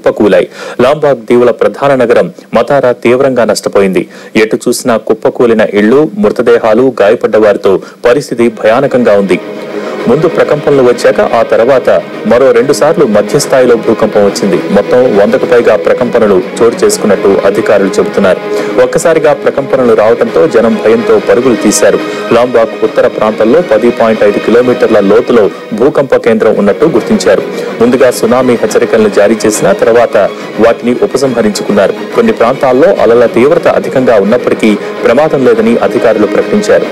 కుప్పకూలాయి లాంబాగ్ దీవుల ప్రధాన నగరం మతారా తీవ్రంగా నష్టపోయింది ఎటు చూసినా కుప్పకూలిన ఇళ్లు మృతదేహాలు గాయపడ్డ వారితో పరిస్థితి భయానకంగా ఉంది ముందు ప్రకంపనలు వచ్చాక ఆ తర్వాత మరో రెండు సార్లు మధ్యస్థాయిలో భూకంపం వచ్చింది మొత్తం వందకు పైగా ప్రకంపనలు చోటు చేసుకున్నట్టు అధికారులు చెబుతున్నారు ఒక్కసారిగా ప్రకంపనలు రావడంతో జనం భయంతో పరుగులు తీశారు లాంబాగ్ ఉత్తర ప్రాంతంలో పది పాయింట్ ఐదు కిలోమీటర్ల లోతులో భూకంప కేంద్రం ఉన్నట్టు గుర్తించారు ముందుగా సునామీ హెచ్చరికలను జారీ చేసిన తర్వాత వాటిని ఉపసంహరించుకున్నారు కొన్ని ప్రాంతాల్లో అలల తీవ్రత అధికంగా ఉన్నప్పటికీ ప్రమాదం లేదని అధికారులు ప్రకటించారు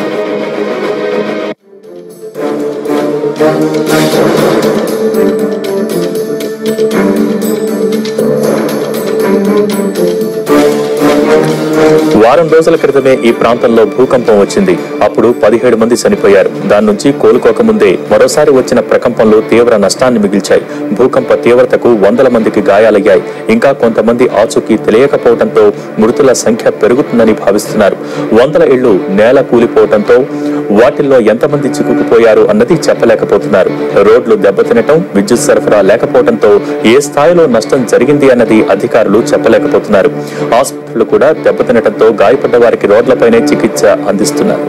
వారం రోజుల క్రితమే ఈ ప్రాంతంలో భూకంపం వచ్చింది అప్పుడు పదిహేడు మంది చనిపోయారు దాని నుంచి కోలుకోకముందే మరోసారి వచ్చిన ప్రకంపంలో తీవ్ర నష్టాన్ని మిగిల్చాయి భూకంప తీవ్రతకు వందల మందికి గాయాలయ్యాయి ఇంకా కొంతమంది ఆచూకీ తెలియకపోవడంతో మృతుల సంఖ్య పెరుగుతుందని భావిస్తున్నారు వందల ఇళ్లు నేల కూలిపోవడంతో వాటిల్లో ఎంతమంది చిక్కుకుపోయారు అన్నది చెప్పలేకపోతున్నారు రోడ్లు దెబ్బతినటం విద్యుత్ సరఫరా లేకపోవడంతో ఏ స్థాయిలో నష్టం జరిగింది అన్నది అధికారులు చెప్పలేకపోతున్నారు ఆసుపత్రులు కూడా దెబ్బతినటంతో గాయపడ్డ వారికి రోడ్లపైనే చికిత్స అందిస్తున్నారు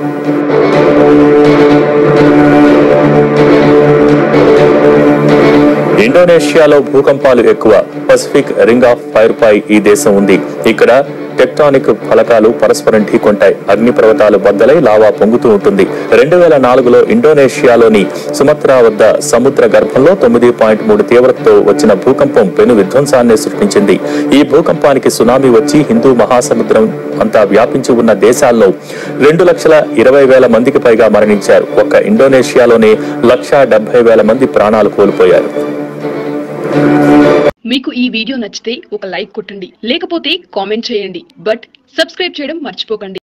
ఇండోనేషియాలో భూకంపాలు ఎక్కువ పసిఫిక్ రింగ్ ఆఫ్ ఫైర్ పై ఈ దేశం ఉంది ఇక్కడ టెక్టానిక్ ఫలకాలు పరస్పరం ఢీకొంటాయి అగ్నిపర్వతాలు బద్దలై లావా పొంగుతూ ఉంటుంది రెండు వేల నాలుగులో ఇండోనేషియాలోని సుమత్రా వద్ద సముద్ర గర్భంలో తొమ్మిది పాయింట్ మూడు తీవ్రతతో వచ్చిన భూకంపం పెను విధ్వంసాన్ని సృష్టించింది ఈ భూకంపానికి సునామీ వచ్చి హిందూ మహాసముద్రం అంతా వ్యాపించి ఉన్న దేశాల్లో రెండు లక్షల ఇరవై వేల మందికి పైగా మరణించారు ఒక్క ఇండోనేషియాలోనే లక్షా డెబ్బై వేల మంది ప్రాణాలు కోల్పోయారు మీకు ఈ వీడియో నచ్చితే ఒక లైక్ కొట్టండి లేకపోతే కామెంట్ చేయండి బట్ సబ్స్క్రైబ్ చేయడం మర్చిపోకండి